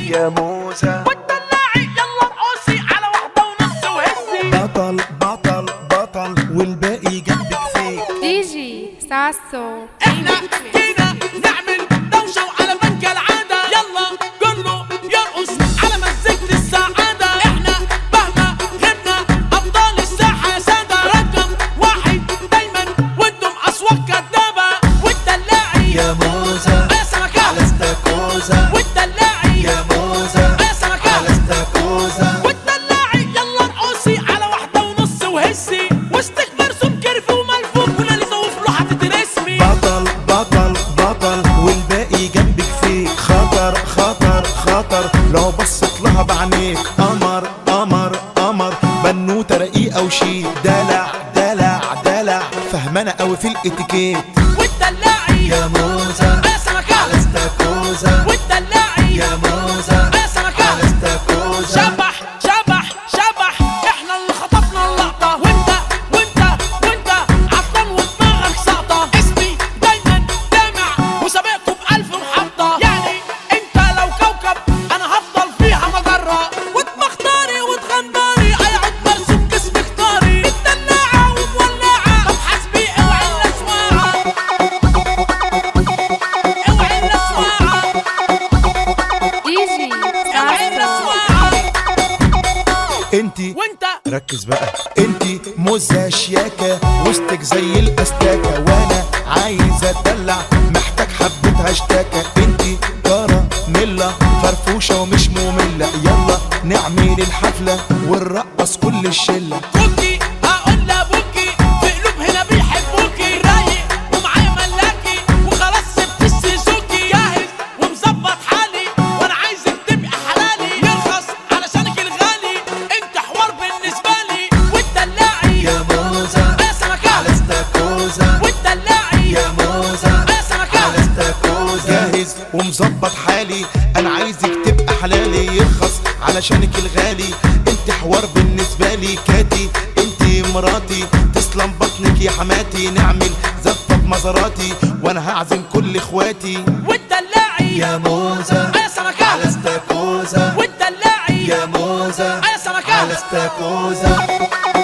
يا موزة والدلاعي يلا ارقصي على واحدة ونص وهزي بطل بطل بطل والباقي جنبك فيك دي جي ساسو احنا جينا نعمل دوشة وعلى بنك العادة يلا كله يرقص على مزيكة السعادة احنا مهما غبنا ابطال الساحة سادة رقم واحد دايما وانتم اصوات كدابة والدلاعي يا موزة يا سمكة على استاكوزا والدلاعي يا موزة يا سمكة على استاكوزا والدلاعي يلا ارقصي على واحدة ونص وهسي وسطك مرسوم كيرف وملفوف وناليزة وفلو هتترسمي بطل بطل بطل والباقي جنبك فيك خطر خطر خطر لو بصت لها بعينيك قمر قمر قمر بنوتة رقيقة وشيك دلع دلع دلع فهمانة قوي في الاتيكيت والدلاعي يا موزة يا سمكة على استاكوزا والدلاعي يا موزة يا سمكة على استاكوزا شبح شبح شبح احنا اللي خطفنا اللقطة وانت وانت وانت عطلان ودماغك ساقطة اسمي دايما لامع وسابقكم بألف محطة يعني انت لو كوكب انا هفضل فيها مجرة ودماغ طاري وتغنداري هيقعد مرسوم جسم اختاري مدلعة ومولعة طب حسبي اوعي الاسواعة اوعي الاسواعة دي جي اوعي ساسو الاسواعة انتي وانت ركز بقى انتي موزة شياكة وسطك زي الاستاكة وانا عايز اتدلع محتاج حبة هاشتاكة انتي كارا ملة فرفوشة ومش مملة يلا نعمل الحفلة ونرقص كل الشلة كوكي هقول لابوكي في قلوب هنا بيحبوكي رايق ومعايا ملاكي وخلاص سبت السيزوكي جاهز ومظبط حالي وانا عايزك تبقى حلالي يرخص علشانك الغالي انت حوار بالنسبه لي والدلاعي يا موزة يا سمكه على استاكوزا والدلاعي يا موزة يا سمكه على استاكوزا جاهز ومظبط حالي انا عايزك تبقى حلالي يرخص علشانك الغالي انت حوار بالنسبة لي كاتي انت مراتي تسلم بطنك يا حماتي نعمل زفة بمزاراتي وانا هعزم كل اخواتي والدلاعي يا موزة يا سمكه على استاكوزا والدلاعي يا موزة يا سمكه على استاكوزا